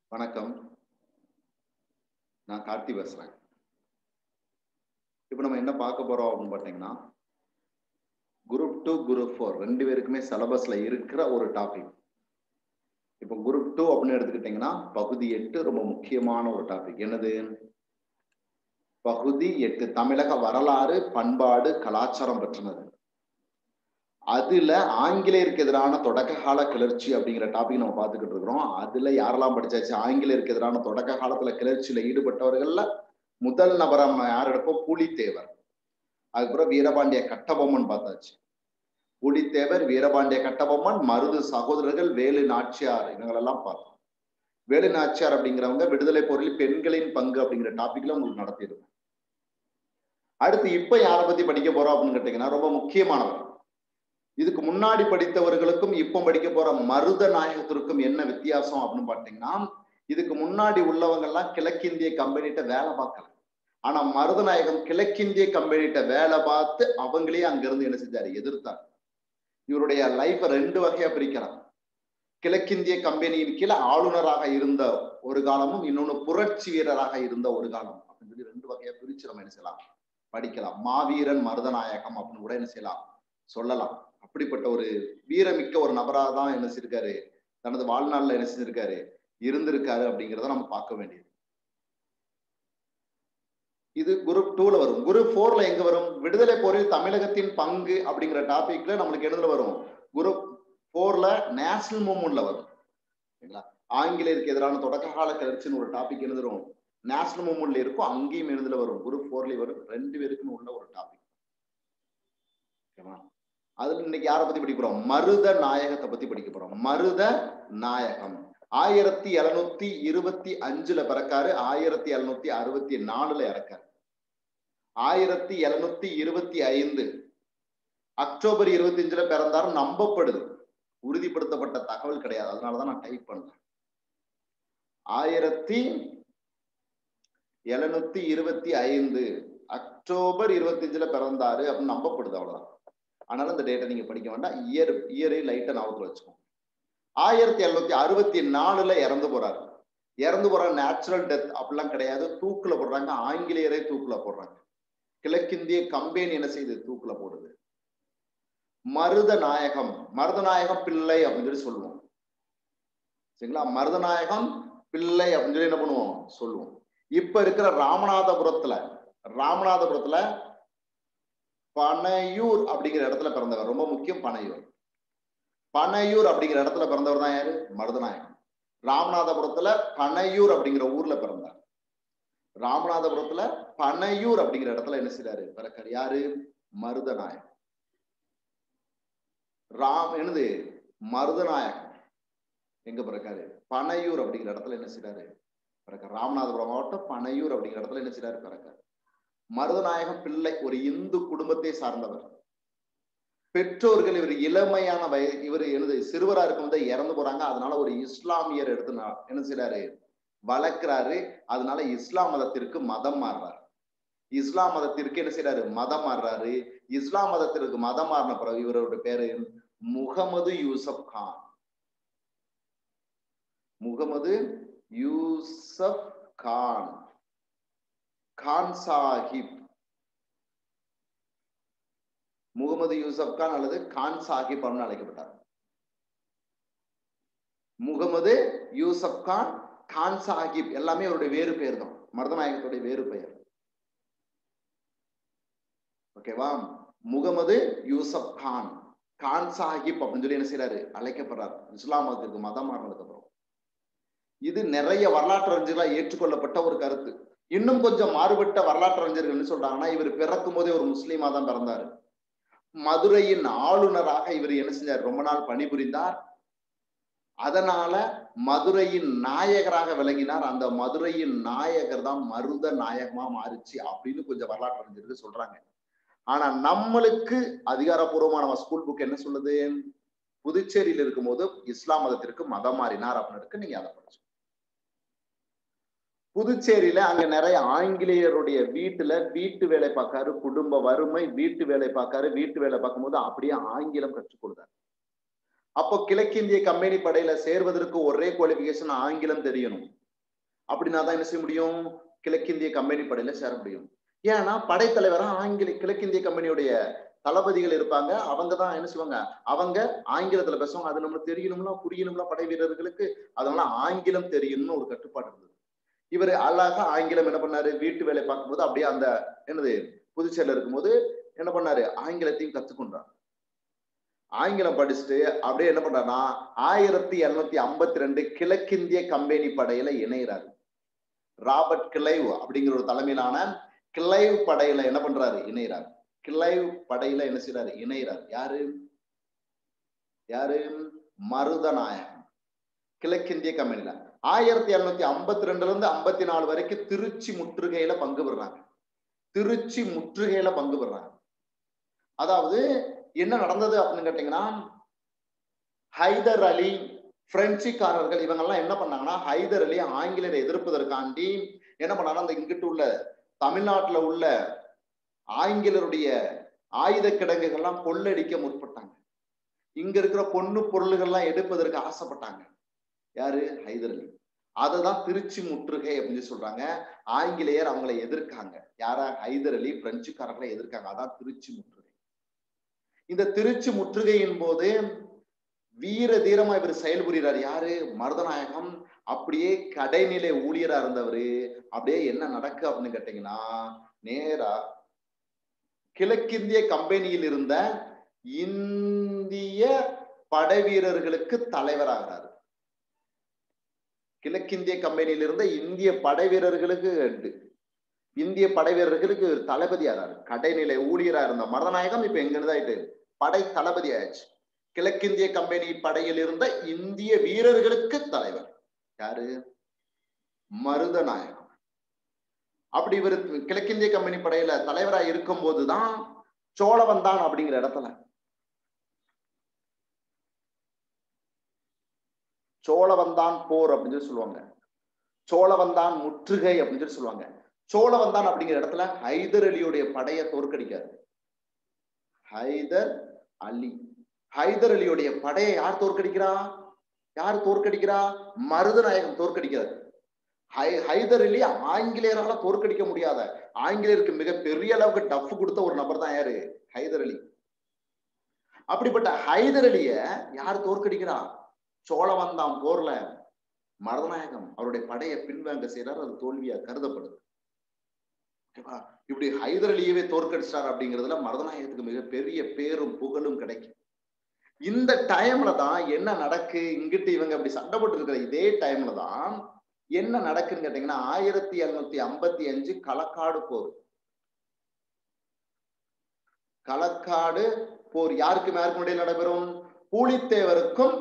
வணக்கம் நான் கார்த்தி பேசுறேன் இப்போ நம்ம என்ன பார்க்க போறோம் அப்படின்னு பார்த்தீங்கன்னா குரூப் டூ குரூப் ஃபோர் ரெண்டு பேருக்குமே சிலபஸ்ல இருக்கிற ஒரு டாபிக் இப்போ குரூப் டூ அப்படின்னு எடுத்துக்கிட்டிங்கன்னா பகுதி எட்டு ரொம்ப முக்கியமான ஒரு டாபிக் என்னது பகுதி எட்டு தமிழக வரலாறு பண்பாடு கலாச்சாரம் பற்றினது அதுல ஆங்கிலேயருக்கு எதிரான தொடக்க கால கிளர்ச்சி அப்படிங்கிற டாபிக் நம்ம பார்த்துக்கிட்டு இருக்கிறோம் அதுல யாரெல்லாம் படிச்சாச்சு ஆங்கிலேயருக்கு எதிரான தொடக்க காலத்துல கிளர்ச்சியில ஈடுபட்டவர்கள்ல முதல் நபரம் யார் எடுப்போம் பூலித்தேவர் அதுக்கப்புறம் வீரபாண்டிய கட்டபொம்மன் பார்த்தாச்சு பூலித்தேவர் வீரபாண்டிய கட்டபொம்மன் மருது சகோதரர்கள் வேலு நாச்சியார் இவங்களெல்லாம் பார்த்தோம் வேலு நாச்சியார் அப்படிங்கிறவங்க விடுதலை போரில் பெண்களின் பங்கு அப்படிங்கிற டாபிக்ல உங்களுக்கு நடத்தியிருக்கோம் அடுத்து இப்ப யாரை பத்தி படிக்க போறோம் அப்படின்னு கேட்டீங்கன்னா ரொம்ப முக்கியமானவர் இதுக்கு முன்னாடி படித்தவர்களுக்கும் இப்போ படிக்க போற மருத நாயகத்திற்கும் என்ன வித்தியாசம் அப்படின்னு பாத்தீங்கன்னா இதுக்கு முன்னாடி உள்ளவங்க எல்லாம் கிழக்கிந்திய கம்பெனிட்ட வேலை பார்க்கல ஆனா மருதநாயகம் கிழக்கிந்திய கம்பெனிட்ட வேலை பார்த்து அவங்களே அங்கிருந்து என்ன செஞ்சாரு எதிர்த்தார் இவருடைய லைஃப ரெண்டு வகையா பிரிக்கிறார் கிழக்கிந்திய கம்பெனியின் கீழே ஆளுநராக இருந்த ஒரு காலமும் இன்னொன்னு புரட்சி வீரராக இருந்த ஒரு காலம் அப்படின்னு சொல்லி ரெண்டு வகையா பிரிச்சு நம்ம என்ன செய்யலாம் படிக்கலாம் மாவீரன் மருதநாயகம் அப்படின்னு கூட என்ன செய்யலாம் சொல்லலாம் அப்படிப்பட்ட ஒரு வீரமிக்க ஒரு நபராக தான் என்ன செஞ்சிருக்காரு தனது வாழ்நாள்ல என்ன செஞ்சிருக்காரு இருந்திருக்காரு அப்படிங்கிறத நம்ம பார்க்க வேண்டியது இது குரூப் டூல வரும் குரூப் போர்ல எங்க வரும் விடுதலை போரில் தமிழகத்தின் பங்கு அப்படிங்கிற டாபிக்ல நம்மளுக்கு என்னதுல வரும் குரூப் போர்ல நேஷனல் மூவ்மெண்ட்ல வரும் சரிங்களா ஆங்கிலேயருக்கு எதிரான தொடக்க கால கிளர்ச்சின்னு ஒரு டாபிக் எழுதுறோம் நேஷனல் மூவ்மெண்ட்ல இருக்கும் அங்கேயும் எழுதுல வரும் குரூப் போர்லயும் வரும் ரெண்டு பேருக்கும் உள்ள ஒரு டாபிக் ஓகேவா அதுல இன்னைக்கு யாரை பத்தி படிக்க போறோம் மருத நாயகத்தை பத்தி படிக்க போறோம் மருத நாயகம் ஆயிரத்தி எழுநூத்தி இருபத்தி அஞ்சுல பிறக்காரு ஆயிரத்தி எழுநூத்தி அறுபத்தி நாலுல இறக்காரு ஆயிரத்தி எழுநூத்தி இருபத்தி ஐந்து அக்டோபர் இருபத்தி அஞ்சுல பிறந்தாரு நம்பப்படுது உறுதிப்படுத்தப்பட்ட தகவல் கிடையாது அதனாலதான் நான் டைப் பண்றேன் ஆயிரத்தி எழுநூத்தி இருபத்தி ஐந்து அக்டோபர் இருபத்தி அஞ்சுல பிறந்தாரு அப்படின்னு நம்பப்படுது அவ்வளவுதான் அதனால இந்த டேட்டை நீங்க படிக்க வேண்டாம் இயர் இயரே லைட்டா ஞாபகத்துல வச்சுக்கோங்க ஆயிரத்தி எழுநூத்தி அறுபத்தி நாலுல இறந்து போறாரு இறந்து போற நேச்சுரல் டெத் அப்படிலாம் கிடையாது தூக்குல போடுறாங்க ஆங்கிலேயரே தூக்குல போடுறாங்க கிழக்கிந்திய கம்பெனி என்ன செய்யுது தூக்குல போடுது மருத நாயகம் மருதநாயகம் பிள்ளை அப்படின்னு சொல்லி சொல்லுவோம் சரிங்களா மருதநாயகம் பிள்ளை அப்படின்னு சொல்லி என்ன பண்ணுவோம் சொல்லுவோம் இப்ப இருக்கிற ராமநாதபுரத்துல ராமநாதபுரத்துல பனையூர் அப்படிங்கிற இடத்துல பிறந்தவர் ரொம்ப முக்கியம் பனையூர் பனையூர் அப்படிங்கிற இடத்துல பிறந்தவர் தான் யாரு மருதநாயகம் ராமநாதபுரத்துல பனையூர் அப்படிங்கிற ஊர்ல பிறந்தார் ராமநாதபுரத்துல பனையூர் அப்படிங்கிற இடத்துல என்ன செய்யறாரு பிறக்காரு யாரு மருதநாயகம் ராம் என்னது மருதநாயகம் எங்க பிறக்காரு பனையூர் அப்படிங்கிற இடத்துல என்ன செய்யறாரு பிறக்காரு ராமநாதபுரம் மாவட்டம் பனையூர் அப்படிங்கிற இடத்துல என்ன செய்யறாரு பிறக்காரு மருதநாயகம் பிள்ளை ஒரு இந்து குடும்பத்தை சார்ந்தவர் பெற்றோர்கள் இவர் இளமையான வய இவர் எனது சிறுவரா இருக்கும்போது இறந்து போறாங்க அதனால ஒரு இஸ்லாமியர் எடுத்து என்ன செய்யறாரு வளர்க்கிறாரு அதனால இஸ்லாம் மதத்திற்கு மதம் மாறுறாரு இஸ்லாம் மதத்திற்கு என்ன செய்யறாரு மதம் மாறுறாரு இஸ்லாம் மதத்திற்கு மதம் மாறின பிறகு இவரோட பேரு முகமது யூசப் கான் முகமது யூசப் கான் கான் சாஹிப் முகமது யூசப் கான் அல்லது கான் சாஹிப் அப்படின்னு அழைக்கப்பட்டார் முகமது யூசப் கான் கான் சாஹிப் எல்லாமே அவருடைய வேறு பெயர் தான் மருதநாயகத்துடைய வேறு பெயர் ஓகேவா முகமது யூசப் கான் கான் சாஹிப் அப்படின்னு சொல்லி என்ன செய்யறாரு அழைக்கப்படுறார் இஸ்லாம் மதத்திற்கு மதம் மாறினதுக்கு அப்புறம் இது நிறைய வரலாற்று அறிஞர்களால் ஏற்றுக்கொள்ளப்பட்ட ஒரு கருத்து இன்னும் கொஞ்சம் மாறுபட்ட வரலாற்று அறிஞர்கள் என்ன சொல்றாங்கன்னா இவர் பிறக்கும் போதே ஒரு முஸ்லீமா தான் பிறந்தாரு மதுரையின் ஆளுநராக இவர் என்ன செஞ்சார் ரொம்ப நாள் பணிபுரிந்தார் அதனால மதுரையின் நாயகராக விளங்கினார் அந்த மதுரையின் நாயகர் தான் மருத நாயகமா மாறிச்சு அப்படின்னு கொஞ்சம் வரலாற்று அறிஞர்கள் சொல்றாங்க ஆனா நம்மளுக்கு அதிகாரப்பூர்வமா நம்ம ஸ்கூல் புக் என்ன சொல்லுது புதுச்சேரியில் இருக்கும்போது இஸ்லாம் மதத்திற்கு மதம் மாறினார் அப்படின்னு இருக்கு நீங்க அதை படிச்சு புதுச்சேரியில அங்க நிறைய ஆங்கிலேயருடைய வீட்டுல வீட்டு வேலை பார்க்காரு குடும்ப வறுமை வீட்டு வேலை பார்க்காரு வீட்டு வேலை பார்க்கும்போது அப்படியே ஆங்கிலம் கற்றுக் கொடுத்தாரு அப்போ கிழக்கிந்திய கம்பெனி படையில சேர்வதற்கு ஒரே குவாலிபிகேஷன் ஆங்கிலம் தெரியணும் அப்படின்னா தான் என்ன செய்ய முடியும் கிழக்கிந்திய கம்பெனி படையில சேர முடியும் ஏன்னா படைத்தலைவரா ஆங்கில கிழக்கிந்திய கம்பெனியுடைய தளபதிகள் இருப்பாங்க அவங்க தான் என்ன செய்வாங்க அவங்க ஆங்கிலத்துல பேசுவாங்க அது நம்மளுக்கு தெரியணும்னா புரியணும்னா படை வீரர்களுக்கு அதனால ஆங்கிலம் தெரியணும்னு ஒரு கட்டுப்பாடு இருந்தது இவர் அழகா ஆங்கிலம் என்ன பண்ணாரு வீட்டு வேலை பார்க்கும்போது அப்படியே அந்த என்னது புதுச்சேரியில இருக்கும்போது என்ன பண்ணாரு ஆங்கிலத்தையும் கத்துக்கொண்டார் ஆங்கிலம் படிச்சுட்டு அப்படியே என்ன பண்றாருன்னா ஆயிரத்தி இருநூத்தி ஐம்பத்தி ரெண்டு கிழக்கிந்திய கம்பெனி படையில இணைகிறாரு ராபர்ட் கிளைவ் அப்படிங்கிற ஒரு தலைமையிலான கிளைவ் படையில என்ன பண்றாரு இணைகிறார் கிளைவ் படையில என்ன செய்யறாரு இணைகிறார் யாரு யாரு மருதநாயகம் கிழக்கிந்திய கம்பெனில ஆயிரத்தி இருநூத்தி ஐம்பத்தி ரெண்டுல இருந்து ஐம்பத்தி நாலு வரைக்கும் திருச்சி முற்றுகையில பங்கு பெறுறாங்க திருச்சி முற்றுகையில பங்கு பெறுறாங்க அதாவது என்ன நடந்தது அப்படின்னு கேட்டீங்கன்னா ஹைதர் அலி பிரெஞ்சுக்காரர்கள் இவங்கெல்லாம் என்ன பண்ணாங்கன்னா ஹைதர் அலி ஆங்கிலேயரை எதிர்ப்பதற்காண்டி என்ன பண்ணாங்கன்னா அந்த இங்கிட்டு உள்ள தமிழ்நாட்டுல உள்ள ஆங்கிலருடைய ஆயுத கிடங்குகள்லாம் கொள்ளடிக்க முற்பட்டாங்க இங்க இருக்கிற பொண்ணு பொருள்கள்லாம் எடுப்பதற்கு ஆசைப்பட்டாங்க யாரு ஹைதர் அலி அததான் திருச்சி முற்றுகை அப்படின்னு சொல்றாங்க ஆங்கிலேயர் அவங்களை எதிர்க்காங்க யாரா ஹைதர் அலி பிரெஞ்சுக்காரர்களை எதிர்க்காங்க அதான் திருச்சி முற்றுகை இந்த திருச்சி முற்றுகையின் போது வீர தீரமா இவர் செயல்புரிகிறார் யாரு மருதநாயகம் அப்படியே கடைநிலை ஊழியரா இருந்தவரு அப்படியே என்ன நடக்கு அப்படின்னு கேட்டீங்கன்னா நேரா கிழக்கிந்திய கம்பெனியில் இருந்த இந்திய படை வீரர்களுக்கு தலைவராகிறார் கிழக்கிந்திய கம்பெனியில் இருந்த இந்திய படை வீரர்களுக்கு இந்திய படை வீரர்களுக்கு தளபதி ஆறாரு கடைநிலை ஊழியரா இருந்த மருதநாயகம் இப்ப எங்க இருந்தாயிட்டு படை தளபதி ஆயிடுச்சு கிழக்கிந்திய கம்பெனி படையில் இருந்த இந்திய வீரர்களுக்கு தலைவர் யாரு மருதநாயகம் அப்படி இவர் கிழக்கிந்திய கம்பெனி படையில தலைவரா இருக்கும் போதுதான் சோழவந்தான் அப்படிங்கிற இடத்துல சோழவந்தான் போர் அப்படின்னு சொல்லி சொல்லுவாங்க சோழவந்தான் முற்றுகை அப்படின்னு சொல்லி சொல்லுவாங்க சோழவந்தான் அப்படிங்கிற இடத்துல ஹைதர் அலியுடைய படையை தோற்கடிக்காரு ஹைதர் அலி ஹைதர் அலியுடைய படையை யார் தோற்கடிக்கிறா யார் தோற்கடிக்கிறா மருதநாயகம் தோற்கடிக்கிறார் ஹை ஹைதர் அலி ஆங்கிலேயரால தோற்கடிக்க முடியாத ஆங்கிலேயருக்கு மிக பெரிய அளவுக்கு டஃப் கொடுத்த ஒரு நபர் தான் யாரு ஹைதர் அலி அப்படிப்பட்ட ஹைதர் அலிய யார் தோற்கடிக்கிறா சோழவந்தாம் போர்ல மருதநாயகம் அவருடைய படையை பின்வாங்க செய்யறாரு அது தோல்வியா கருதப்படுது இப்படி ஹைதர் அலியவே தோற்கடிச்சார் அப்படிங்கிறதுல மருதநாயகத்துக்கு மிகப்பெரிய பேரும் புகழும் கிடைக்கும் இந்த டைம்ல தான் என்ன நடக்கு இங்கிட்டு இவங்க அப்படி சண்டை போட்டு இருக்கிற இதே டைம்ல தான் என்ன நடக்குன்னு கேட்டீங்கன்னா ஆயிரத்தி எழுநூத்தி ஐம்பத்தி அஞ்சு களக்காடு போர் களக்காடு போர் யாருக்கும் யாருக்கும் இடையில் நடைபெறும் பூலித்தேவருக்கும்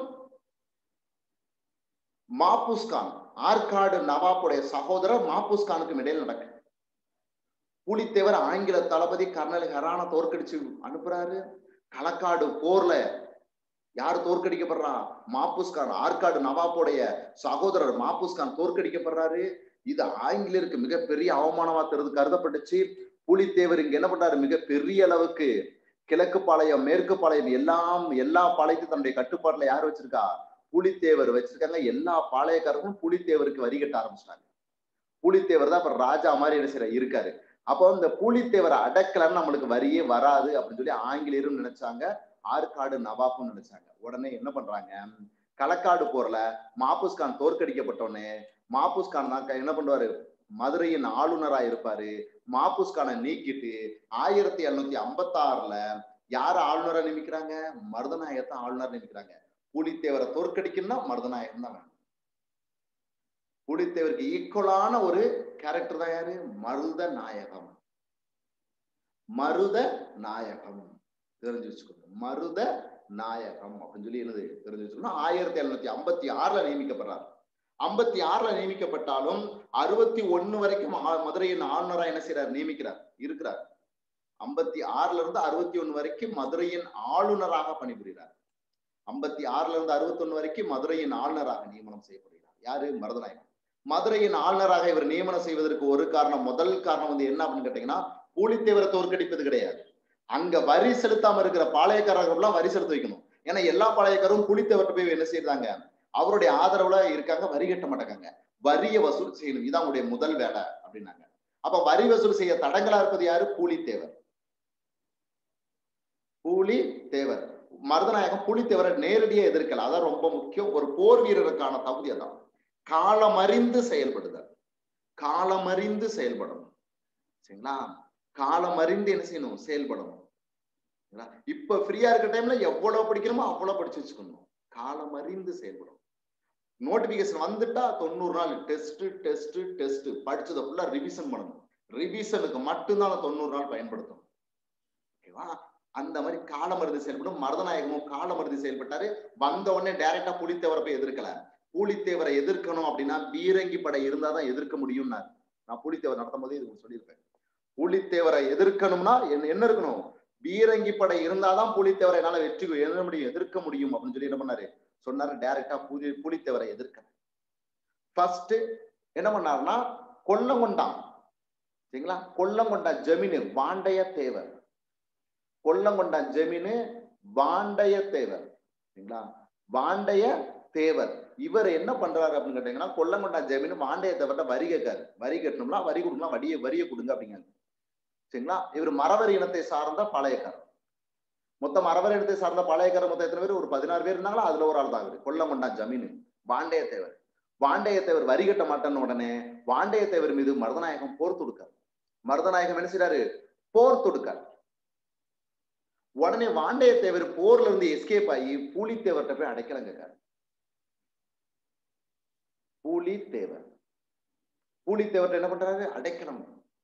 மாப்புஸ்கான் ஆற்காடு நவாப்புடைய சகோதரர் மாப்புஸ்கானுக்கும் இடையில் நடக்கு பூலித்தேவர் ஆங்கில தளபதி கர்னல் ஹெரான தோற்கடிச்சு அனுப்புறாரு களக்காடு போர்ல யார் தோற்கடிக்கப்படுறா மாப்புஸ்கான் ஆற்காடு நவாப்புடைய சகோதரர் மாப்புஸ்கான் தோற்கடிக்கப்படுறாரு இது ஆங்கிலேயருக்கு மிகப்பெரிய அவமானமா தெரிந்து கருதப்பட்டுச்சு புலித்தேவர் இங்க என்ன பண்றாரு மிக பெரிய அளவுக்கு கிழக்கு பாளையம் மேற்கு பாளையம் எல்லாம் எல்லா பாளையத்தையும் தன்னுடைய கட்டுப்பாட்டுல யார் வச்சிருக்கா புலித்தேவர் வச்சிருக்காங்க எல்லா பாளையக்காரர்களும் புலித்தேவருக்கு வரி கட்ட ஆரம்பிச்சிட்டாங்க புலித்தேவர் தான் இப்ப ராஜா மாதிரி என்ன செய்யற இருக்காரு அப்போ இந்த புலித்தேவரை அடக்கலன்னு நம்மளுக்கு வரியே வராது அப்படின்னு சொல்லி ஆங்கிலேயரும் நினைச்சாங்க ஆற்காடு நவாப்பும் நினைச்சாங்க உடனே என்ன பண்றாங்க களக்காடு போர்ல மாப்புஸ்கான் தோற்கடிக்கப்பட்டோடனே மாப்புஸ்கான் தான் என்ன பண்ணுவாரு மதுரையின் ஆளுநரா இருப்பாரு மாப்புஸ்கானை நீக்கிட்டு ஆயிரத்தி எழுநூத்தி ஐம்பத்தி ஆறுல யார ஆளுநரா நியமிக்கிறாங்க மருதநாயகத்தை ஆளுநர் நியமிக்கிறாங்க புலித்தேவரை தோற்கடிக்கணும்னா மருதநாயகம் தான் வேணும் புலித்தேவருக்கு ஈக்குவலான ஒரு கேரக்டர் தான் யாரு மருத நாயகம் மருத நாயகம் தெரிஞ்சு வச்சுக்கோங்க மருத நாயகம் அப்படின்னு சொல்லி என்னது தெரிஞ்சு வச்சுக்கணும் ஆயிரத்தி எழுநூத்தி ஐம்பத்தி ஆறுல நியமிக்கப்படுறார் ஐம்பத்தி ஆறுல நியமிக்கப்பட்டாலும் அறுபத்தி ஒண்ணு வரைக்கும் மதுரையின் ஆளுநரா என்ன செய்யறார் நியமிக்கிறார் இருக்கிறார் ஐம்பத்தி ஆறுல இருந்து அறுபத்தி ஒண்ணு வரைக்கும் மதுரையின் ஆளுநராக பணிபுரிகிறார் ஐம்பத்தி ஆறுல இருந்து அறுபத்தி ஒண்ணு வரைக்கும் மதுரையின் ஆளுநராக நியமனம் செய்யப்படுகிறார் யாரு மருதநாயகம் மதுரையின் ஆளுநராக இவர் நியமனம் செய்வதற்கு ஒரு காரணம் முதல் காரணம் வந்து என்ன அப்படின்னு கேட்டீங்கன்னா பூலித்தேவரை தோற்கடிப்பது கிடையாது அங்க வரி செலுத்தாம இருக்கிற பாளையக்காரர்கள் எல்லாம் வரி செலுத்த வைக்கணும் ஏன்னா எல்லா பாளையக்காரும் புலித்தேவர்கிட்ட போய் என்ன செய்யறாங்க அவருடைய ஆதரவுல இருக்காங்க வரி கட்ட மாட்டாங்க வரிய வசூல் செய்யணும் இதான் உங்களுடைய முதல் வேலை அப்படின்னாங்க அப்ப வரி வசூல் செய்ய தடங்களா இருப்பது யாரு பூலித்தேவர் பூலி தேவர் மருதநாயகம் புலித்தேவரை நேரடியா எதிர்க்கல அதான் ரொம்ப முக்கியம் ஒரு போர் வீரருக்கான தகுதி அதான் காலமறிந்து செயல்படுதல் காலமறிந்து செயல்படணும் சரிங்களா காலமறிந்து என்ன செய்யணும் செயல்படணும் சரிங்களா? இப்ப ஃப்ரீயா இருக்க டைம்ல எவ்வளவு படிக்கணுமோ அவ்வளவு படிச்சு வச்சுக்கணும் காலமறிந்து செயல்படணும் நோட்டிபிகேஷன் வந்துட்டா தொண்ணூறு நாள் டெஸ்ட் டெஸ்ட் டெஸ்ட் படிச்சதை ஃபுல்லா ரிவிஷன் பண்ணணும் ரிவிஷனுக்கு மட்டும்தான் அந்த தொண்ணூறு நாள் பயன்படுத்தணும் ஓகேவா அந்த மாதிரி காலமருதி செயல்படும் மருதநாயகமும் காலமருதி செயல்பட்டாரு வந்த உடனே டைரக்டா புலித்தேவரை போய் எதிர்க்கல புலித்தேவரை எதிர்க்கணும் அப்படின்னா பீரங்கி படை இருந்தாதான் எதிர்க்க முடியும்னாரு நான் புலித்தேவர் நடத்தும் போதே இது சொல்லியிருப்பேன் புலித்தேவரை எதிர்க்கணும்னா என்ன என்ன இருக்கணும் பீரங்கி படை இருந்தாதான் புலித்தேவரை என்னால வெற்றி எழுத முடியும் எதிர்க்க முடியும் அப்படின்னு சொல்லி என்ன பண்ணாரு சொன்னாரு டைரக்டா புலி புலித்தேவரை எதிர்க்க ஃபர்ஸ்ட் என்ன பண்ணாருன்னா கொல்லங்கொண்டான் சரிங்களா கொல்லங்கொண்டான் ஜமீனு வாண்டைய தேவர் கொல்லங்கொண்டான் ஜமீனு வாண்டைய தேவர் சரிங்களா வாண்டைய தேவர் இவர் என்ன பண்றாரு அப்படின்னு கேட்டீங்கன்னா கொல்லங்கொண்டான் ஜமீனு வாண்டைய தேவர்கிட்ட வரி கேட்காரு வரி கட்டணும்னா வரி கொடுக்கலாம் வடிய வரிய கொடுங்க அப்படிங்காங்க சரிங்களா இவர் மறவர் இனத்தை சார்ந்த பழையக்காரர் மொத்தம் மறவர் இனத்தை சார்ந்த பழையக்காரர் மொத்தம் எத்தனை பேர் ஒரு பதினாறு பேர் இருந்தாங்களா அதுல ஒரு ஆள் தான் இவர் கொல்லங்கொண்டான் ஜமீனு வாண்டைய தேவர் வாண்டைய தேவர் வரி கட்ட மாட்டேன்னு உடனே வாண்டைய தேவர் மீது மருதநாயகம் போர் தொடுக்கார் மருதநாயகம் என்ன செய்றாரு போர் தொடுக்கார் உடனே வாண்டைய தேவர் போர்ல இருந்து எஸ்கேப் ஆகி பூலித்தேவர்கிட்ட போய் அடைக்கலம் கேட்காரு பூலித்தேவர் பூலித்தேவர்கிட்ட என்ன பண்றாரு அடைக்கலம்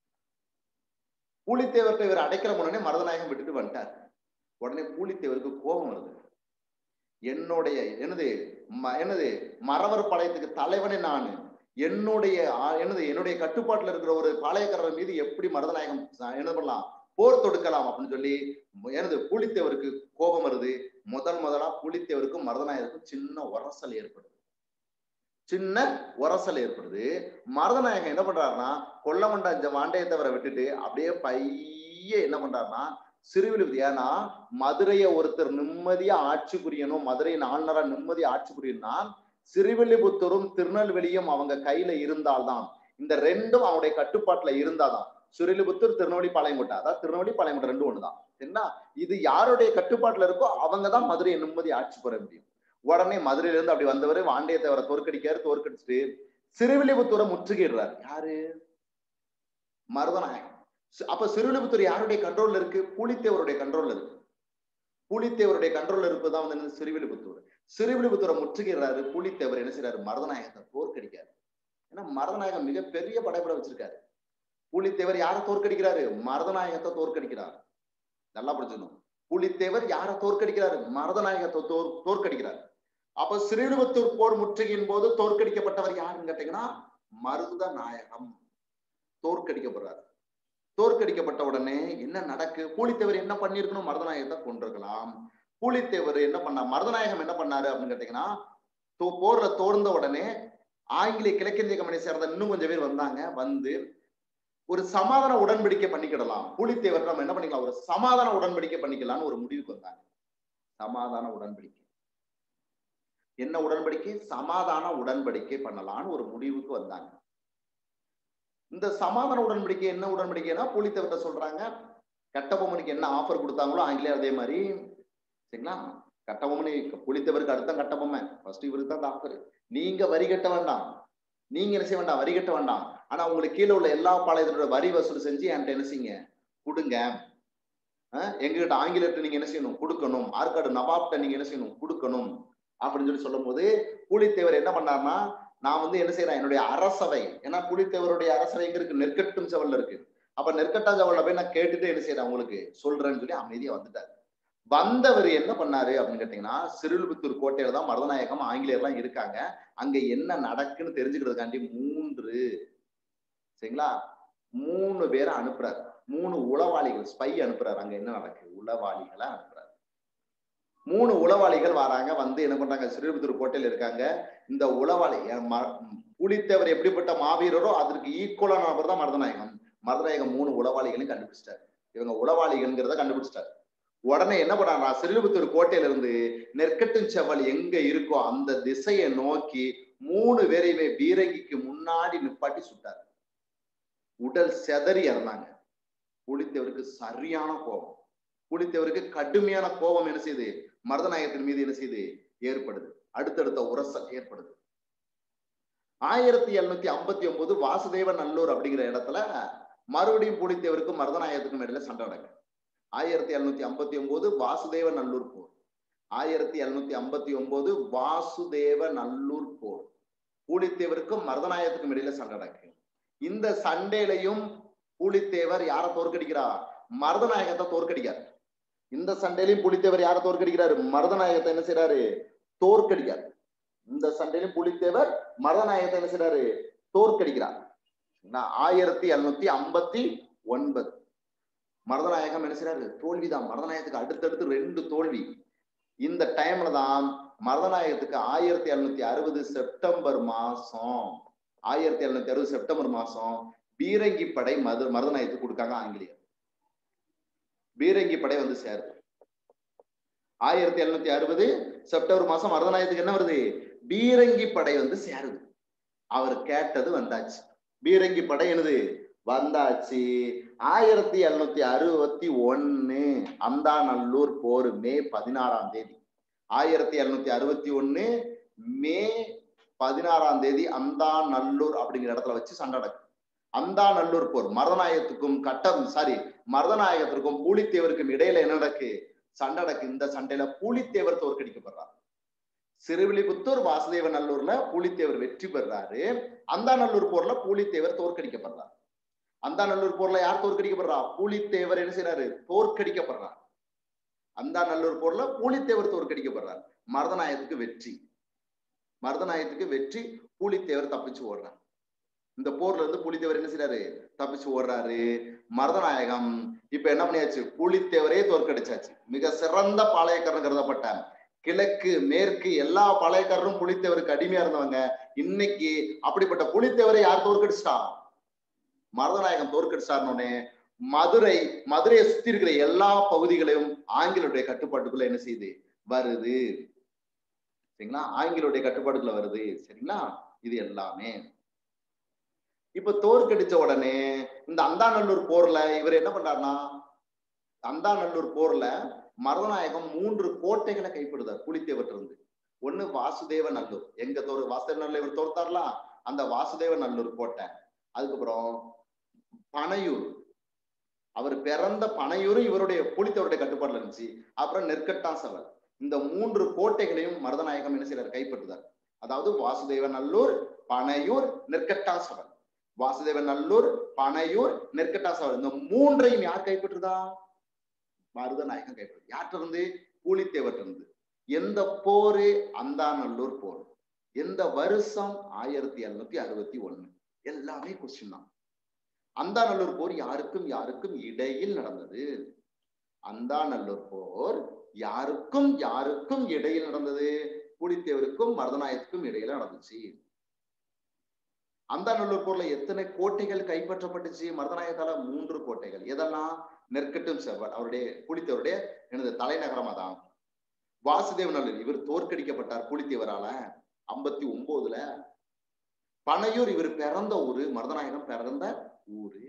பூலித்தேவர்கிட்ட இவர் அடைக்கலம் உடனே மருதநாயகம் விட்டுட்டு வந்துட்டார் உடனே பூலித்தேவருக்கு கோபம் வருது என்னுடைய என்னது ம- என்னது மறவர் பாளையத்துக்கு தலைவனே நான் என்னுடைய ஆ- என்னது என்னுடைய கட்டுப்பாட்டுல இருக்கிற ஒரு பாளையக்காரர் மீது எப்படி மருதநாயகம் ச- என்ன பண்ணலாம் போர் தொடுக்கலாம் அப்படின்னு சொல்லி மு- எனது புலித்தேவருக்கு கோபம் வருது முதல் முதலா புலித்தேவருக்கும் மருதநாயகருக்கும் சின்ன உரசல் ஏற்படுது சின்ன உரசல் ஏற்படுது மருதநாயகம் என்ன பண்றாருன்னா கொல்லமண்டா வாண்டயத்தவரை விட்டுட்டு அப்படியே பைய என்ன பண்றாருன்னா சிறுவிழுது ஏன்னா மதுரையை ஒருத்தர் நிம்மதியா ஆட்சி புரியணும் மதுரையின் ஆளுநரா நிம்மதியா ஆட்சி புரியணும்னா சிறுவில்லிபுத்தூரும் திருநெல்வேலியும் அவங்க கையில இருந்தால்தான் இந்த ரெண்டும் அவனுடைய கட்டுப்பாட்டுல இருந்தாதான் சிறுவில்லிபுத்தூர் திருநெல்வேலி பாளையங்கோட்டை அதாவது திருநெல்வேலி பாளையங்கோட்டை ரெண்டும் ஒண்ணுதான் சரிங்களா இது யாருடைய கட்டுப்பாட்டுல இருக்கோ அவங்க தான் மதுரையை நிம்மதி ஆட்சி பெற முடியும் உடனே மதுரையில இருந்து அப்படி வந்தவர் வாண்டியத்தவரை தோற்கடிக்காரு தோற்கடிச்சுட்டு சிறுவில்லிபுத்தூரை முற்றுகையிடுறாரு யாரு மருதநாயகம் சி- அப்ப சிறுவில்லிபுத்தூர் யாருடைய கண்ட்ரோல்ல இருக்கு புலித்தேவருடைய கண்ட்ரோல்ல இருக்கு புலித்தேவருடைய கண்ட்ரோல்ல இருப்பதுதான் வந்து என்னது சிறுவில்லிபுத்தூர் சிறுவில்லிபுத்தூரை முற்றுகிறாரு புலித்தேவர் என்ன செய்யறாரு மருதநாயகத்தை தோற்கடிக்காரு ஏன்னா மருதநாயகம் மிகப்பெரிய படைப்பட வச்சிருக்காரு புலித்தேவர் யாரை தோற்கடிக்கிறாரு மருதநாயகத்தை தோற்கடிக்கிறார் நல்லா புரிஞ்சுக்கணும் புலித்தேவர் யாரை தோற்கடிக்கிறாரு மருதநாயகத்தை தோற் தோற்கடிக்கிறார் அப்ப சிறுவில்லிபுத்தூர் போர் முற்றுகையின் போது தோற்கடிக்கப்பட்டவர் யாருன்னு கேட்டீங்கன்னா மருதநாயகம் தோற்கடிக்கப்படுறாரு தோற்கடிக்கப்பட்ட உடனே என்ன நடக்கு பூலித்தேவர் என்ன பண்ணிருக்கணும் மருதநாயகத்தை கொண்டிருக்கலாம் பூலித்தேவர் என்ன பண்ணா மருதநாயகம் என்ன பண்ணாரு அப்படின்னு கேட்டீங்கன்னா தோ- போர்ல தோர்ந்த உடனே ஆங்கிலேய கிழக்கிந்திய கம்பெனி சேர்ந்த இன்னும் கொஞ்சம் பேர் வந்தாங்க வந்து ஒரு சமாதான உடன்படிக்கை பண்ணிக்கிடலாம் பூலித்தேவர் நம்ம என்ன பண்ணிக்கலாம் ஒரு சமாதான உடன்படிக்கை பண்ணிக்கலாம்னு ஒரு முடிவுக்கு வந்தாங்க சமாதான உடன்படிக்கை என்ன உடன்படிக்கை சமாதான உடன்படிக்கை பண்ணலாம்னு ஒரு முடிவுக்கு வந்தாங்க இந்த சமாதான உடன்படிக்கை என்ன உடன்படிக்கைனா புலித்தேவர்கிட்ட சொல்றாங்க கட்டபொம்மனுக்கு என்ன ஆஃபர் கொடுத்தாங்களோ ஆங்கிலேயர் அதே மாதிரி சரிங்களா கட்டபொம்மனி புலித்தேவருக்கு அடுத்த கட்டபொம்மன் ஃபர்ஸ்ட் இவருக்கு தான் ஆஃபர் நீங்க வரி கட்ட வேண்டாம் நீங்க என்ன செய்ய வேண்டாம் வரி கட்ட வேண்டாம் ஆனா உங்களுக்கு கீழே உள்ள எல்லா பாளையத்தோட வரி வசூல் செஞ்சு என்கிட்ட என்ன செய்யுங்க கொடுங்க அஹ் எங்ககிட்ட ஆங்கிலத்தை நீங்க என்ன செய்யணும் கொடுக்கணும் ஆற்காடு நவாப்ட நீங்க என்ன செய்யணும் கொடுக்கணும் அப்படின்னு சொல்லி சொல்லும் போது புலித்தேவர் என்ன பண்ணாருன்னா நான் வந்து என்ன செய்யறேன் என்னுடைய அரசவை ஏன்னா புலித்தேவருடைய அரசவை எங்க இருக்கு நெற்கட்டும் செவல்ல இருக்கு அப்ப நெற்கட்டா செவல்ல போய் நான் கேட்டுட்டு என்ன செய்யறேன் உங்களுக்கு சொல்றேன்னு சொல்லி அமைதியா வந்துட்டாரு வந்தவர் என்ன பண்ணாரு அப்படின்னு கேட்டீங்கன்னா சிறுவில்புத்தூர் கோட்டையில தான் மருதநாயகம் ஆங்கிலேயர்லாம் இருக்காங்க அங்க என்ன நடக்குன்னு தெரிஞ்சுக்கிறதுக்காண்டி மூன்று சரிங்களா மூணு பேரை அனுப்புறாரு மூணு உளவாளிகள் ஸ்பை அனுப்புறாரு அங்க என்ன நடக்கு உளவாளிகளை அனுப்புறாரு மூணு உளவாளிகள் வராங்க வந்து என்ன பண்றாங்க சிறுவில்புத்தூர் கோட்டையில இருக்காங்க இந்த உளவாளி அஹ் ம- புலித்தேவர் எப்படிப்பட்ட மாவீரரோ அதற்கு ஈக்குவலான நபர் தான் மருதநாயகம் மருதநாயகம் மூணு உளவாளிகளையும் கண்டுபிடிச்சிட்டாரு இவங்க உளவாளிகள்ங்கிறத கண்டுபிடிச்சிட்டாரு உடனே என்ன பண்ணாரா சிறுவில்புத்தூர் கோட்டையில இருந்து நெற்கட்டும் செவ்வல் எங்க இருக்கோ அந்த திசையை நோக்கி மூணு பேரையுமே பீரங்கிக்கு முன்னாடி நிப்பாட்டி சுட்டார் உடல் செதறி இறந்தாங்க புலித்தேவருக்கு சரியான கோபம் புலித்தேவருக்கு கடுமையான கோபம் என்ன செய்யுது மருதநாயகத்தின் மீது என்ன செய்யுது ஏற்படுது அடுத்தடுத்த உரசல் ஏற்படுது ஆயிரத்தி எழுநூத்தி ஐம்பத்தி ஒன்பது வாசுதேவ நல்லூர் அப்படிங்கிற இடத்துல மறுபடியும் புலித்தேவருக்கும் மருதநாயகத்துக்கும் இடையில சண்டை நடக்கும் ஆயிரத்தி எழுநூத்தி ஐம்பத்தி ஒன்பது வாசுதேவ நல்லூர் போர் ஆயிரத்தி எழுநூத்தி ஐம்பத்தி ஒன்பது வாசுதேவ நல்லூர் போர் பூலித்தேவருக்கும் மருதநாயகத்துக்கும் இடையில சண்டை நடக்கு இந்த சண்டையிலையும் பூலித்தேவர் யாரை தோற்கடிக்கிறார் மருதநாயகத்தை தோற்கடிக்கார் இந்த சண்டையிலையும் புலித்தேவர் யாரை தோற்கடிக்கிறாரு மருதநாயகத்தை என்ன செய்யறாரு தோற்கடிக்கார் இந்த சண்டையிலும் புலித்தேவர் மருதநாயகத்தை என்ன செய்யறாரு தோற்கடிக்கிறார் ஆயிரத்தி எழுநூத்தி ஐம்பத்தி ஒன்பது மருதநாயகம் என்ன செய்யறாரு தோல்விதான் மருதநாயகத்துக்கு அடுத்தடுத்து ரெண்டு தோல்வி இந்த டைம்ல தான் மருதநாயகத்துக்கு ஆயிரத்தி எழுநூத்தி அறுபது செப்டம்பர் மாசம் ஆயிரத்தி எழுநூத்தி அறுபது செப்டம்பர் மாசம் பீரங்கி படை மது மருதநாயகத்துக்கு கொடுக்காங்க ஆங்கிலேயர் பீரங்கி படை வந்து சேருது ஆயிரத்தி எழுநூத்தி அறுபது செப்டம்பர் மாசம் மருதநாயகத்துக்கு என்ன வருது பீரங்கி படை வந்து சேருது அவர் கேட்டது வந்தாச்சு பீரங்கி படை என்னது வந்தாச்சு ஆயிரத்தி எழுநூத்தி அறுபத்தி ஒன்னு அந்தாநல்லூர் போர் மே பதினாறாம் தேதி ஆயிரத்தி எழுநூத்தி அறுபத்தி ஒன்னு மே பதினாறாம் தேதி அந்தாநல்லூர் அப்படிங்கிற இடத்துல வச்சு சண்டை நடக்கும் அந்தாநல்லூர் போர் மருதநாயகத்துக்கும் கட்டம் சாரி மருதநாயகத்திற்கும் பூலித்தேவருக்கும் இடையில என்ன நடக்கு சண்டை நடக்கு இந்த சண்டையில பூலித்தேவர் தோற்கடிக்கப்படுறார் சிறுவில்லிபுத்தூர் வாசுதேவ நல்லூர்ல பூலித்தேவர் வெற்றி பெறாரு அந்தாநல்லூர் போர்ல பூலித்தேவர் தோற்கடிக்கப்படுறார் அந்தாநல்லூர் போர்ல யார் தோற்கடிக்கப்படுறா பூலித்தேவர் என்ன செய்யறாரு தோற்கடிக்கப்படுறார் அந்தாநல்லூர் போர்ல பூலித்தேவர் தோற்கடிக்கப்படுறார் மருதநாயகத்துக்கு வெற்றி மருதநாயகத்துக்கு வெற்றி பூலித்தேவர் தப்பிச்சு ஓடுறார் இந்த போர்ல இருந்து புலித்தேவர் என்ன செய்யறாரு தப்பிச்சு ஓடுறாரு மருதநாயகம் இப்ப என்ன பண்ணியாச்சு புலித்தேவரே தோற்கடிச்சாச்சு மிக சிறந்த பாளையக்காரன் கருதப்பட்ட கிழக்கு மேற்கு எல்லா பாளையக்காரரும் புலித்தேவருக்கு அடிமையா இருந்தவங்க இன்னைக்கு அப்படிப்பட்ட புலித்தேவரை யார் தோற்கடிச்சிட்டா மருதநாயகம் தோற்கடிச்சாருன்னு மதுரை மதுரையை சுத்தி இருக்கிற எல்லா பகுதிகளையும் ஆங்கிலருடைய கட்டுப்பாட்டுக்குள்ள என்ன செய்யுது வருது சரிங்களா ஆங்கிலருடைய கட்டுப்பாட்டுக்குள்ள வருது சரிங்களா இது எல்லாமே இப்ப தோற்கடிச்ச உடனே இந்த அந்தாநல்லூர் போர்ல இவர் என்ன பண்றாருன்னா அந்தாநல்லூர் போர்ல மருதநாயகம் மூன்று கோட்டைகளை கைப்படுதார் புலித்தேவர்கிட்ட இருந்து ஒண்ணு வாசுதேவ நல்லூர் எங்க தோறு வாசுதேவ நல்லூர் இவர் தோர்த்தார்லாம் அந்த வாசுதேவ நல்லூர் கோட்டை அதுக்கப்புறம் பனையூர் அவர் பிறந்த பனையூரும் இவருடைய புலித்தேவருடைய கட்டுப்பாடுல இருந்துச்சு அப்புறம் நெற்கட்டான் சவல் இந்த மூன்று கோட்டைகளையும் மருதநாயகம் என்ன செய்யறார் கைப்பற்றுதார் அதாவது வாசுதேவ நல்லூர் பனையூர் நெற்கட்டா சவல் வாசுதேவ நல்லூர் பனையூர் நெற்கட்டா சவல் இந்த மூன்றையும் யார் கைப்பற்றுதா மருதநாயகம் கைப்பற்று யார்கிட்ட இருந்து பூலித்தேவர் இருந்து எந்த போரு அந்தாநல்லூர் போர் எந்த வருஷம் ஆயிரத்தி எழுநூத்தி அறுபத்தி ஒண்ணு எல்லாமே கொஸ்டின் தான் அந்தாநல்லூர் போர் யாருக்கும் யாருக்கும் இடையில் நடந்தது அந்தாநல்லூர் போர் யாருக்கும் யாருக்கும் இடையில் நடந்தது புலித்தேவருக்கும் மருதநாயகத்துக்கும் இடையில நடந்துச்சு அந்தாநல்லூர் போர்ல எத்தனை கோட்டைகள் கைப்பற்றப்பட்டுச்சு மருதநாயகத்தால மூன்று கோட்டைகள் எதெல்லாம் நெற்கட்டும் செவ்வாய் அவருடைய புலித்தேவருடைய எனது தலைநகரமா தான் வாசுதேவ நல்லூர் இவர் தோற்கடிக்கப்பட்டார் புலித்தேவரால ஐம்பத்தி ஒன்பதுல பனையூர் இவர் பிறந்த ஊரு மருதநாயகம் பிறந்த ஊரு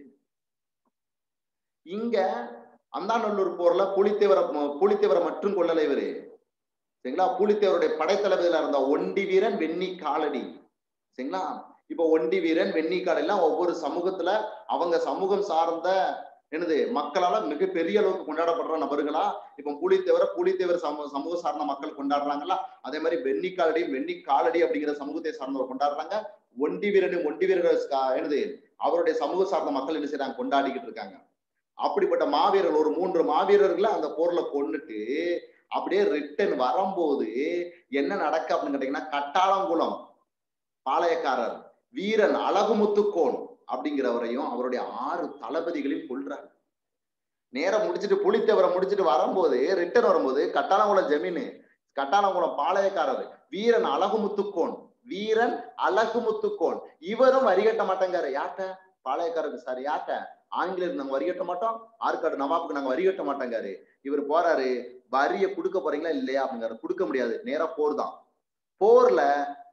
இங்க அந்தாநல்லூர் போர்ல புலித்தேவரை புலித்தேவரை மட்டும் கொள்ளல இவரு சரிங்களா புலித்தேவருடைய படைத்தளபதியில இருந்த ஒண்டி வீரன் வெண்ணி காலடி சரிங்களா இப்ப ஒண்டி வீரன் வெண்ணி காலெல்லாம் ஒவ்வொரு சமூகத்துல அவங்க சமூகம் சார்ந்த என்னது மக்களால மிக பெரிய அளவுக்கு கொண்டாடப்படுற நபர்களா இப்ப புலித்தேவரை புலித்தேவர் சமூக சமூக சார்ந்த மக்கள் கொண்டாடுறாங்களா அதே மாதிரி வெண்ணி காலடி வெண்ணி காலடி அப்படிங்கிற சமூகத்தை சார்ந்தவர் கொண்டாடுறாங்க ஒண்டி வீரனும் ஒண்டி வீரர்கள் என்னது அவருடைய சமூக சார்ந்த மக்கள் என்ன செய்யறாங்க கொண்டாடிக்கிட்டு இருக்காங்க அப்படிப்பட்ட மாவீரர்கள் ஒரு மூன்று மாவீரர்களை அந்த போர்ல கொண்டுட்டு அப்படியே ரிட்டன் வரும்போது என்ன நடக்க அப்படின்னு கேட்டீங்கன்னா கட்டாளங்குளம் பாளையக்காரர் வீரன் அழகுமுத்துக்கோன் அப்படிங்கிறவரையும் அவருடைய ஆறு தளபதிகளையும் கொள்றாரு நேரம் முடிச்சுட்டு புளித்தவரை முடிச்சுட்டு வரும்போது ரிட்டர்ன் வரும்போது கட்டாளங்குளம் ஜமீனு கட்டாளங்குளம் பாளையக்காரர் வீரன் அழகுமுத்துக்கோன் வீரன் அழகுமுத்துக்கோன் இவரும் வரிகட்ட மாட்டேங்காரு யார்கிட்ட பாளையக்காரருக்கு சார் யார்கிட்ட ஆங்கிலேயர் நாங்க வரி கட்ட மாட்டோம் ஆற்காடு நவாப்புக்கு நாங்க வரி கட்ட மாட்டேங்காரு இவர் போறாரு வரிய கொடுக்க போறீங்களா இல்லையா அப்படிங்கிறாரு கொடுக்க முடியாது நேரா போர் தான் போர்ல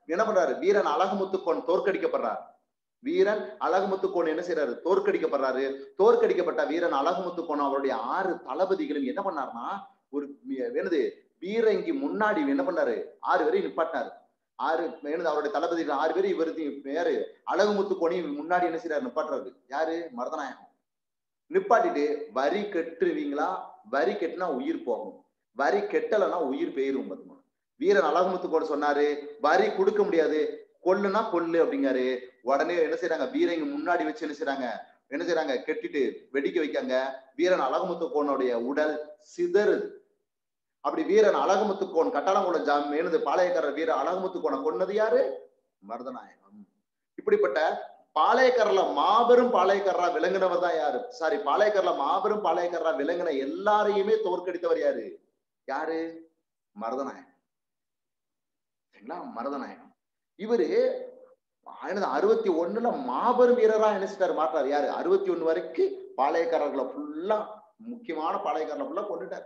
என்ன பண்றாரு வீரன் அழகுமுத்துக்கோன் தோற்கடிக்கப்படுறார் வீரன் அழகுமுத்துக்கோன் என்ன செய்யறாரு தோற்கடிக்கப்படுறாரு தோற்கடிக்கப்பட்ட வீரன் அழகுமுத்துக்கோன் அவருடைய ஆறு தளபதிகளும் என்ன பண்ணாருன்னா ஒரு என்னது வீரங்கி முன்னாடி என்ன பண்ணாரு ஆறு பேரையும் நிப்பாட்டினாரு ஆறு என்னது அவருடைய தளபதிகள் ஆறு பேர் இவருக்கு பேரு அழகுமுத்துக்கோனி முன்னாடி என்ன செய்யறாரு நிப்பாட்டுறாரு யாரு மருதநாயகம் நிப்பாட்டிட்டு வரி கட்டுவீங்களா வரி கெட்டுனா உயிர் போகும் வரி கெட்டலைன்னா உயிர் போயிரும் பத்மா வீரன் அழகுமுத்துக்கோன் சொன்னாரு வரி கொடுக்க முடியாது கொல்லுனா கொல்லு அப்படிங்காரு உடனே என்ன செய்யறாங்க வீரங்க முன்னாடி வச்சு என்ன செய்யறாங்க என்ன செய்யறாங்க கெட்டிட்டு வெடிக்க வைக்காங்க வீரன் அழகுமுத்துக்கோனுடைய உடல் சிதறுது அப்படி வீரன் அழகுமுத்துக்கோன் கட்டாளங்குளம் ஜாம் எனது பாளையக்காரர் வீரன் அழகுமுத்துக்கோனை கொன்னது யாரு மருதநாயகம் இப்படிப்பட்ட பாளையக்காரர்ல மாபெரும் பாளையக்காரரா விளங்கினவர் தான் யாரு சாரி பாளையக்காரர்ல மாபெரும் பாளையக்காரரா விளங்கின எல்லாரையுமே தோற்கடித்தவர் யாரு யாரு மருதநாயகம் சரிங்களா மருதநாயகம் இவரு ஆயிரத்தி அறுபத்தி ஒண்ணுல மாபெரும் வீரரா நினைச்சிட்டாரு மாட்டாரு யாரு அறுபத்தி ஒண்ணு வரைக்கும் பாளையக்காரர்களை ஃபுல்லா முக்கியமான பாளையக்காரர்களை ஃபுல்லா கொண்டுட்டாரு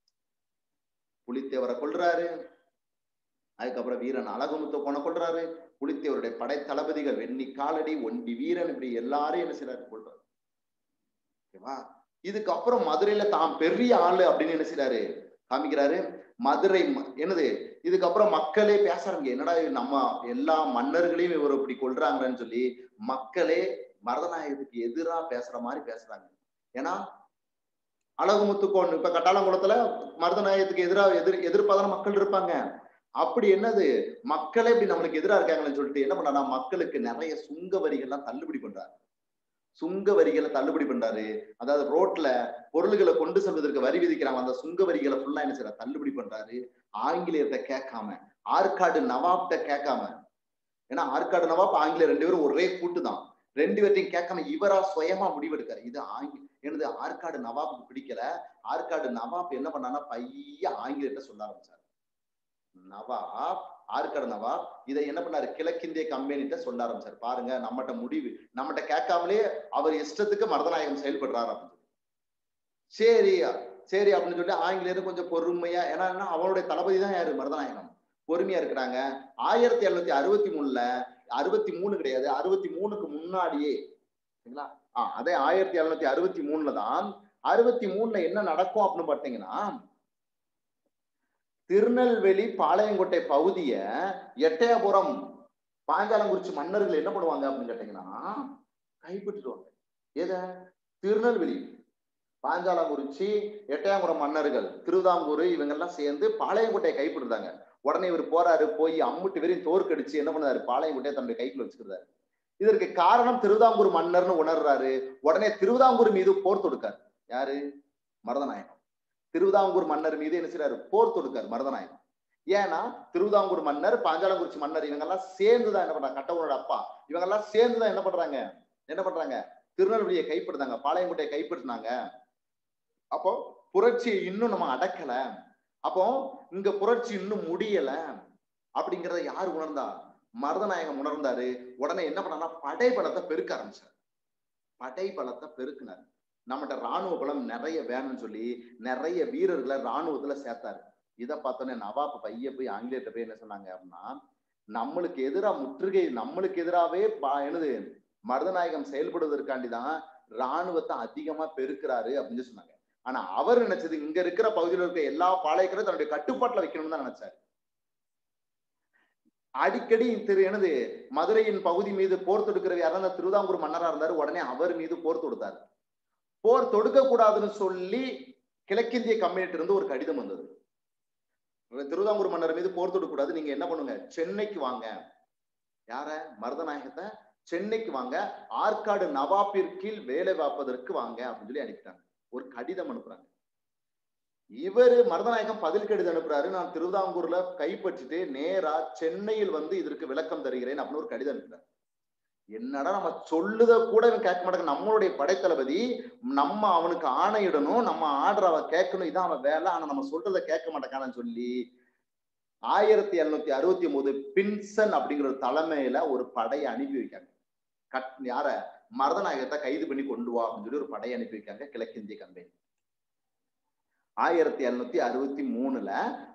புலித்தேவரை கொள்றாரு அதுக்கப்புறம் வீரன் அழகுமுத்த கொண கொள்றாரு புலித்தேவருடைய படை தளபதிகள் வெண்ணி காலடி ஒண்டி வீரன் இப்படி எல்லாரும் என்ன செய்யறாரு கொள்றாரு ஓகேவா இதுக்கப்புறம் மதுரையில தான் பெரிய ஆளு அப்படின்னு என்ன செய்யறாரு காமிக்கிறாரு மதுரை என்னது இதுக்கப்புறம் மக்களே பேசுறாங்க என்னடா நம்ம எல்லா மன்னர்களையும் இவர் இப்படி கொள்றாங்கன்னு சொல்லி மக்களே மரதநாயகத்துக்கு எதிரா பேசுற மாதிரி பேசுறாங்க ஏன்னா அழகுமுத்துக்கோன் இப்ப கட்டாளங்குளத்துல மருதநாயகத்துக்கு எதிராக எதிர் எதிர்ப்பாதான மக்கள் இருப்பாங்க அப்படி என்னது மக்களே இப்படி நம்மளுக்கு எதிரா இருக்காங்கன்னு சொல்லிட்டு என்ன பண்ணா மக்களுக்கு நிறைய சுங்க வரிகள்லாம் தள்ளுபடி பண்றாரு சுங்க வரிகளை தள்ளுபடி பண்றாரு அதாவது ரோட்ல பொருள்களை கொண்டு செல்வதற்கு வரி விதிக்கிறாங்க அந்த சுங்க வரிகளை ஃபுல்லா என்ன செய்யற தள்ளுபடி பண்றாரு ஆங்கிலேயர்கிட்ட கேட்காம ஆற்காடு நவாப்கிட்ட கேட்காம ஏன்னா ஆற்காடு நவாப் ஆங்கிலேயர் ரெண்டு பேரும் ஒரே கூட்டு தான் ரெண்டு பேர்த்தையும் கேட்காம இவரா சுயமா முடிவெடுக்காரு இது ஆங்கி எனது ஆற்காடு நவாபுக்கு பிடிக்கல ஆற்காடு நவாப் என்ன பண்ணான்னா பைய ஆங்கிலேயர்கிட்ட சொல்ல ஆரம்பிச்சாரு நவாப் ஆற்காடு நவாப் இதை என்ன பண்ணாரு கிழக்கிந்திய கம்பெனிட்ட சொல்ல ஆரம்பிச்சாரு பாருங்க நம்மகிட்ட முடிவு நம்மகிட்ட கேட்காமலே அவர் இஷ்டத்துக்கு மருதநாயகம் செயல்படுறாரு அப்படின்னு சரி சரி அப்படின்னு சொல்லிட்டு ஆங்கிலேயர் கொஞ்சம் பொறுமையா ஏன்னா அவருடைய தளபதி தான் யாரு மருதநாயகம் பொறுமையா இருக்கிறாங்க ஆயிரத்தி எழுநூத்தி அறுபத்தி மூணுல அறுபத்தி மூணு கிடையாது அறுபத்தி மூணுக்கு முன்னாடியே சரிங்களா ஆஹ் அதே ஆயிரத்தி எழுநூத்தி அறுபத்தி மூணுல தான் அறுபத்தி மூணுல என்ன நடக்கும் அப்படின்னு பாத்தீங்கன்னா திருநெல்வேலி பாளையங்கோட்டை பகுதிய எட்டயபுரம் பாஞ்சாலங்குறிச்சி மன்னர்கள் என்ன பண்ணுவாங்க அப்படின்னு கேட்டீங்கன்னா கைப்பற்றிடுவாங்க எத திருநெல்வேலி பாஞ்சாலங்குறிச்சி எட்டயபுரம் மன்னர்கள் திருவிதாங்கூர் இவங்க எல்லாம் சேர்ந்து பாளையங்கோட்டையை கைப்பற்றுறாங்க உடனே இவர் போறாரு போய் அம்முட்டு வெறியும் தோற்கடிச்சு என்ன பண்ணாரு பாளையங்கோட்டையை தன்னுடைய கைக்குள்ள வச்சுக்கிறாரு இதற்கு காரணம் திருவிதாங்கூர் மன்னர்னு உணர்றாரு உடனே திருவிதாங்கூர் மீது போர் தொடுக்காரு யாரு மருதநாயகம் திருவிதாங்கூர் மன்னர் மீது என்ன செய்யறாரு போர் தொடுக்காரு மருதநாயகம் ஏன்னா திருவிதாங்கூர் மன்னர் பாஞ்சாலங்குறிச்சி மன்னர் இவங்க எல்லாம் சேர்ந்துதான் என்ன பண்றாங்க கட்டவனோட அப்பா இவங்க எல்லாம் சேர்ந்துதான் என்ன பண்றாங்க என்ன பண்றாங்க திருநெல்வேலியை கைப்படுத்தாங்க பாளையங்கோட்டையை கைப்பற்றினாங்க அப்போ புரட்சியை இன்னும் நம்ம அடக்கல அப்போ இங்க புரட்சி இன்னும் முடியல அப்படிங்கறத யார் உணர்ந்தா மருதநாயகம் உணர்ந்தாரு உடனே என்ன பண்ணா படை பலத்தை பெருக்க ஆரம்பிச்சார் படை பலத்தை பெருக்கினார் நம்மகிட்ட ராணுவ பலம் நிறைய வேணும்னு சொல்லி நிறைய வீரர்களை ராணுவத்துல சேர்த்தாரு இதை பார்த்தோன்னே நவாப் பைய போய் ஆங்கிலேயர்கிட்ட போய் என்ன சொன்னாங்க அப்படின்னா நம்மளுக்கு எதிராக முற்றுகை நம்மளுக்கு எதிராகவே என்னது மருதநாயகம் செயல்படுவதற்காண்டி தான் ராணுவத்தை அதிகமா பெருக்கிறாரு அப்படின்னு சொன்னாங்க ஆனா அவர் நினைச்சது இங்க இருக்கிற பகுதியில் இருக்க எல்லா பாளையக்கரையும் தன்னுடைய கட்டுப்பாட்டுல வைக்கணும்னு தான் நினைச்சாரு அடிக்கடி திரு எனது மதுரையின் பகுதி மீது போர் தொடுக்கிறவர் யாராவது திருவிதாங்கூர் மன்னரா இருந்தாரு உடனே அவர் மீது போர் தொடுத்தாரு போர் தொடுக்க கூடாதுன்னு சொல்லி கிழக்கிந்திய கம்பெனிட்டு இருந்து ஒரு கடிதம் வந்தது திருவிதாங்கூர் மன்னர் மீது போர் தொடுக்கூடாது நீங்க என்ன பண்ணுங்க சென்னைக்கு வாங்க யார மருதநாயகத்தை சென்னைக்கு வாங்க ஆற்காடு நவாப்பிற்கீழ் வேலை பார்ப்பதற்கு வாங்க அப்படின்னு சொல்லி அனுப்பிட்டாங்க ஒரு கடிதம் அனுப்புறாங்க இவரு மருதநாயகம் பதில் கடிதம் அனுப்புறாரு நான் திருவிதாங்கூர்ல கைப்பற்றிட்டு நேரா சென்னையில் வந்து இதற்கு விளக்கம் தருகிறேன் அப்படின்னு ஒரு கடிதம் அனுப்புறாரு என்னடா நம்ம சொல்லுத கூட இவன் கேட்க மாட்டாங்க நம்மளுடைய படைத்தளபதி நம்ம அவனுக்கு ஆணையிடணும் நம்ம ஆர்டர் அவன் கேட்கணும் இதான் அவன் வேலை ஆனா நம்ம சொல்றத கேட்க மாட்டேங்கான்னு சொல்லி ஆயிரத்தி எழுநூத்தி அறுபத்தி ஒன்பது பின்சன் அப்படிங்கிற ஒரு தலைமையில ஒரு படையை அனுப்பி வைக்காங்க கட் யார மருதநாயகத்தை கைது பண்ணி கொண்டு வா அப்படின்னு சொல்லி ஒரு படையை அனுப்பி வைக்காங்க கிழக்கிந்திய கம்பெனி ஆயிரத்தி எழுநூத்தி அறுபத்தி மூணுல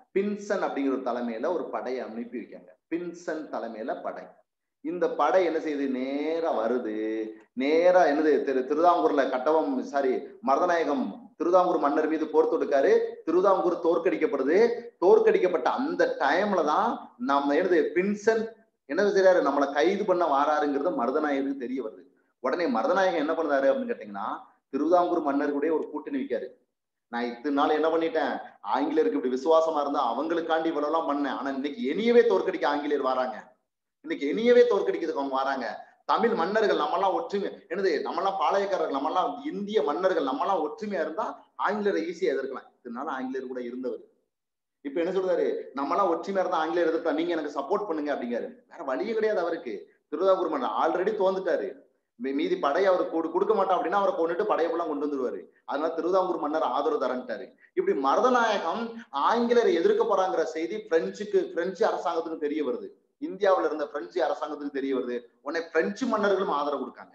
பின்சன் அப்படிங்கிற ஒரு தலைமையில ஒரு படையை அனுப்பி வைக்காங்க பின்சன் தலைமையில படை இந்த படை என்ன செய்யுது நேரா வருது நேரா என்னது திரு திருதாங்கூர்ல கட்டவம் சாரி மருதநாயகம் திருதாங்கூர் மன்னர் மீது போர் தொடுக்காரு திருதாங்கூர் தோற்கடிக்கப்படுது தோற்கடிக்கப்பட்ட அந்த டைம்ல தான் நம்ம என்னது பின்சன் என்ன செய்யறாரு நம்மளை கைது பண்ண வாராருங்கிறது மருதநாயகருக்கு தெரிய வருது உடனே மருதநாயகம் என்ன பண்ணாரு அப்படின்னு கேட்டீங்கன்னா திருவிதாங்கூர் மன்னர் கூட ஒரு கூட்டணி வைக்காரு நான் இத்தனை நாள் என்ன பண்ணிட்டேன் ஆங்கிலேயருக்கு இப்படி விசுவாசமா இருந்தா அவங்களுக்காண்டி இவ்வளவு எல்லாம் பண்ணேன் ஆனா இன்னைக்கு இனியவே தோற்கடிக்க ஆங்கிலேயர் வராங்க இன்னைக்கு இனியவே தோற்கடிக்கிறதுக்கு அவங்க வராங்க தமிழ் மன்னர்கள் நம்மெல்லாம் ஒற்றுமை என்னது நம்மெல்லாம் பாளையக்காரர்கள் நம்மெல்லாம் இந்திய மன்னர்கள் நம்மெல்லாம் ஒற்றுமையா இருந்தா ஆங்கிலேயரை ஈஸியா எதிர்க்கலாம் இதனால ஆங்கிலேயர் கூட இருந்தவர் இப்ப என்ன சொல்றாரு நம்மளாம் ஒற்றுமையா இருந்தா ஆங்கிலேயர் எதிர்க்கலாம் நீங்க எனக்கு சப்போர்ட் பண்ணுங்க அப்படிங்காரு வேற வழியே கிடையாது அவருக்கு திருவிதாங்கூர் மன்னர் ஆல்ரெடி தோந்துட்டாரு மீதி படையை அவர் கொடு கொடுக்க மாட்டோம் அப்படின்னா அவரை கொண்டுட்டு படையெல்லாம் கொண்டு வந்துருவாரு அதனால திருவிதாங்கூர் மன்னர் ஆதரவு தரன்ட்டாரு இப்படி மருதநாயகம் ஆங்கிலேயரை எதிர்க்க போறாங்கிற செய்தி பிரெஞ்சுக்கு பிரெஞ்சு அரசாங்கத்துக்கு தெரிய வருது இந்தியாவில இருந்த பிரெஞ்சு அரசாங்கத்துக்கு தெரிய வருது உடனே பிரெஞ்சு மன்னர்களும் ஆதரவு கொடுக்காங்க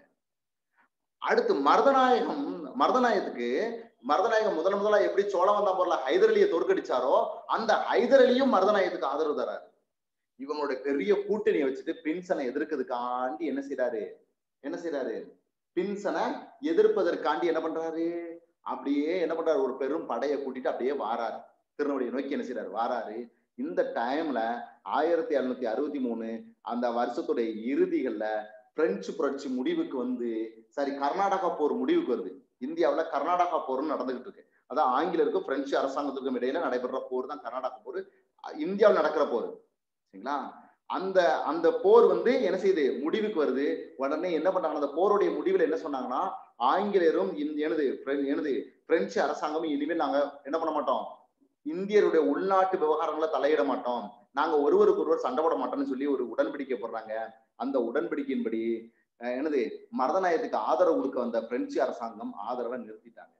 அடுத்து மருதநாயகம் மருதநாயகத்துக்கு மருதநாயகம் முதல் முதலா எப்படி சோழவந்தாம்பூர்ல ஹைதரலியை தோற்கடிச்சாரோ அந்த ஹைதரலியும் மருதநாயகத்துக்கு ஆதரவு தராரு இவங்களுடைய பெரிய கூட்டணியை வச்சுட்டு பின்சனை எதிர்க்கிறதுக்காண்டி என்ன செய்யறாரு என்ன செய்யறாரு பின்சனை எதிர்ப்பதற்காண்டி என்ன பண்றாரு அப்படியே என்ன பண்றாரு ஒரு பெரும் படையை கூட்டிட்டு அப்படியே வாராரு திருநெல்வேலியை நோக்கி என்ன செய்யறாரு வாராரு இந்த டைம்ல ஆயிரத்தி எழுநூத்தி அறுபத்தி மூணு அந்த வருஷத்துடைய இறுதிகள்ல பிரெஞ்சு புரட்சி முடிவுக்கு வந்து சரி கர்நாடகா போர் முடிவுக்கு வருது இந்தியாவுல கர்நாடகா போர்னு நடந்துகிட்டு இருக்கு அதான் ஆங்கிலருக்கும் பிரெஞ்சு அரசாங்கத்துக்கும் இடையில நடைபெற போர் தான் கர்நாடகா போர் இந்தியாவில் நடக்கிற போர் சரிங்களா அந்த அந்த போர் வந்து என்ன செய்யுது முடிவுக்கு வருது உடனே என்ன பண்ணாங்க அந்த போருடைய முடிவில் என்ன சொன்னாங்கன்னா ஆங்கிலேயரும் எனது எனது பிரெஞ்சு அரசாங்கமும் இனிமேல் நாங்க என்ன பண்ண மாட்டோம் இந்தியருடைய உள்நாட்டு விவகாரங்களை தலையிட மாட்டோம் நாங்க ஒருவருக்கு ஒருவர் சண்டை போட மாட்டோம்னு சொல்லி ஒரு உடன்படிக்கை போடுறாங்க அந்த உடன்படிக்கையின்படி என்னது மருதநாயகத்துக்கு ஆதரவு கொடுக்க வந்த பிரெஞ்சு அரசாங்கம் ஆதரவை நிறுத்திட்டாங்க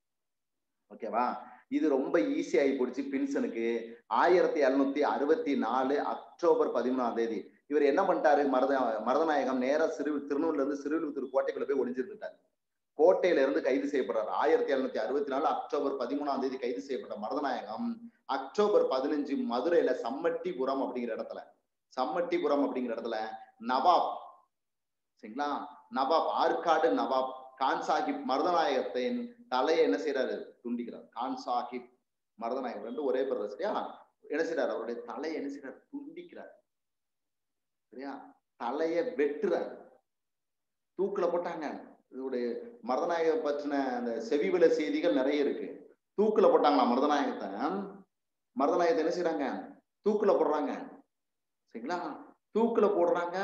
ஓகேவா இது ரொம்ப ஈஸி ஆகி போயிடுச்சு பின்சனுக்கு ஆயிரத்தி எழுநூத்தி அறுபத்தி நாலு அக்டோபர் பதிமூணாம் தேதி இவர் என்ன பண்ணிட்டாரு மருத மருதநாயகம் நேரா சிறு திருநூர்ல இருந்து சிறுவிழுத்தூர் கோட்டைக்குள்ள போய் ஒளிஞ்சிருந்துட்டாரு கோட்டையில இருந்து கைது செய்யப்படுறாரு ஆயிரத்தி எழுநூத்தி அறுபத்தி நாலு அக்டோபர் பதிமூணாம் தேதி கைது செய்யப்பட்ட மருதநாயகம் அக்டோபர் பதினஞ்சு மதுரையில சம்மட்டிபுரம் அப்படிங்கிற இடத்துல சம்மட்டிபுரம் அப்படிங்கிற இடத்துல நவாப் சரிங்களா நவாப் ஆற்காடு நவாப் கான் சாஹிப் மருதநாயகத்தின் தலையை என்ன செய்யறாரு துண்டிக்கிறார் கான் சாஹிப் மருதநாயகம் ரெண்டு ஒரே பேர் சரியா என்ன செய்யறாரு அவருடைய தலையை என்ன செய்யறாரு துண்டிக்கிறார் சரியா தலைய வெட்டுறாரு தூக்குல போட்டாங்க இதோடைய மருதநாயகம் பற்றின அந்த செவிவில செய்திகள் நிறைய இருக்கு தூக்குல போட்டாங்களா மருதநாயகத்தை மருதநாயகத்தை என்ன செய்யறாங்க தூக்குல போடுறாங்க சரிங்களா தூக்குல போடுறாங்க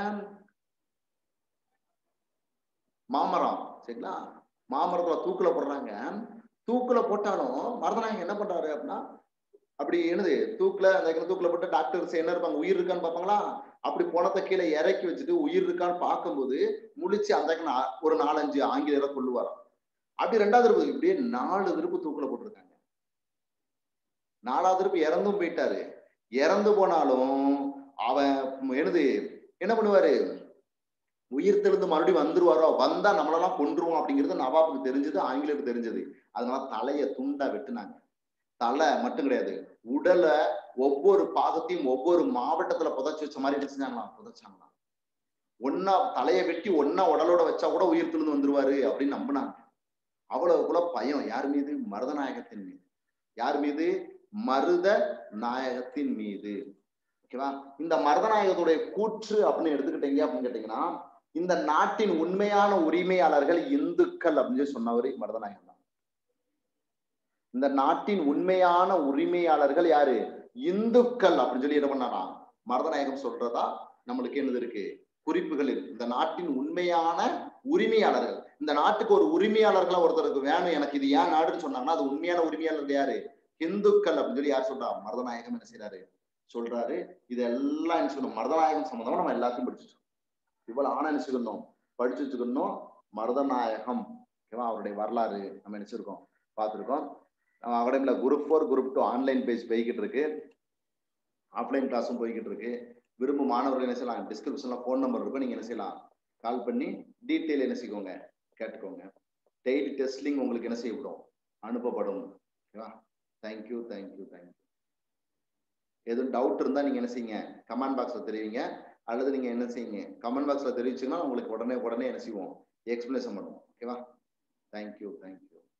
மாமரம் சரிங்களா மாமரத்துல தூக்குல போடுறாங்க தூக்குல போட்டாலும் மருதநாயகம் என்ன பண்றாரு அப்படின்னா அப்படி என்னது தூக்குல அந்த தூக்குல போட்டு டாக்டர்ஸ் என்ன இருப்பாங்க உயிர் இருக்கான்னு பாப்பாங்களா அப்படி பணத்தை கீழே இறக்கி வச்சுட்டு உயிர் இருக்கான்னு பார்க்கும்போது முழிச்சு அந்த ஒரு நாலஞ்சு ஆங்கிலேயரை கொள்ளுவாராம் அப்படி ரெண்டாவது திருப்பு இப்படியே நாலு திருப்பு தூக்குல போட்டிருக்காங்க நாலாவது திருப்பு இறந்தும் போயிட்டாரு இறந்து போனாலும் அவன் என்னது என்ன பண்ணுவாரு உயிர் தெளிந்து மறுபடியும் வந்துருவாரோ வந்தா நம்மளெல்லாம் கொன்றுவோம் அப்படிங்கிறது நவாபுக்கு தெரிஞ்சது ஆங்கிலேயருக்கு தெரிஞ்சது அதனால தலைய துண்டா வெட்டுனாங்க தலை மட்டும் கிடையாது உடலை ஒவ்வொரு பாகத்தையும் ஒவ்வொரு மாவட்டத்துல புதைச்சு வச்ச மாதிரி என்ன செஞ்சாங்களாம் புதைச்சாங்களாம் ஒன்னா தலையை வெட்டி ஒன்னா உடலோட வச்சா கூட உயிர் திழுந்து வந்துருவாரு அப்படின்னு நம்பினாங்க அவ்வளவு கூட பயம் யார் மீது மருதநாயகத்தின் மீது யார் மீது மருத நாயகத்தின் மீது ஓகேவா இந்த மருதநாயகத்துடைய கூற்று அப்படின்னு எடுத்துக்கிட்டீங்க அப்படின்னு கேட்டீங்கன்னா இந்த நாட்டின் உண்மையான உரிமையாளர்கள் இந்துக்கள் அப்படின்னு சொல்லி சொன்னவர் மருதநாயகம் தான் இந்த நாட்டின் உண்மையான உரிமையாளர்கள் யாரு இந்துக்கள் அப்படின்னு சொல்லி என்ன பண்ணாராம் மருதநாயகம் சொல்றதா நம்மளுக்கு என்னது இருக்கு குறிப்புகள் இருக்கு இந்த நாட்டின் உண்மையான உரிமையாளர்கள் இந்த நாட்டுக்கு ஒரு உரிமையாளர்களா ஒருத்தருக்கு வேணும் எனக்கு இது ஏன் நாடுன்னு சொன்னாங்கன்னா அது உண்மையான உரிமையாளர்கள் யாரு இந்துக்கள் அப்படின்னு சொல்லி யார் சொல்றா மருதநாயகம் என்ன செய்யறாரு சொல்றாரு இதெல்லாம் என்ன சொல்லணும் மருதநாயகம் சம்பந்தமா நம்ம எல்லாத்தையும் படிச்சுட்டோம் இவ்வளவு ஆனா என்ன செய்யணும் படிச்சு வச்சுக்கணும் மருதநாயகம் ஓகேவா அவருடைய வரலாறு நம்ம நினைச்சிருக்கோம் பார்த்துருக்கோம் நம்ம அகாடமியில் group four group two online page போய்கிட்டு இருக்கு ஆஃப்லைன் கிளாஸும் போய்கிட்டு இருக்கு விரும்பும் மாணவர்கள் என்ன செய்யலாம் டிஸ்கிரிப்ஷன்ல ஃபோன் நம்பர் இருக்கும் நீங்க என்ன செய்யலாம் கால் பண்ணி டீட்டெயில் என்ன செய்வோங்க கேட்டுக்கோங்க டெய்லி டெஸ்ட்லிங் உங்களுக்கு என்ன செய்யப்படும் அனுப்பப்படும் ஓகேவா தேங்க்யூ தேங்க்யூ தேங்க்யூ எதுவும் டவுட் இருந்தா நீங்க என்ன செய்யுங்க கமெண்ட் பாக்ஸ்ல தெரிவிங்க அல்லது நீங்க என்ன செய்யுங்க கமெண்ட் பாக்ஸ்ல தெரிவிச்சீங்கன்னா உங்களுக்கு உடனே உடனே என்ன செய்வோம் எக்ஸ்பிளேஷன் பண்ணுவோம் ஓகேவா தேங்க்யூ தேங்க்யூ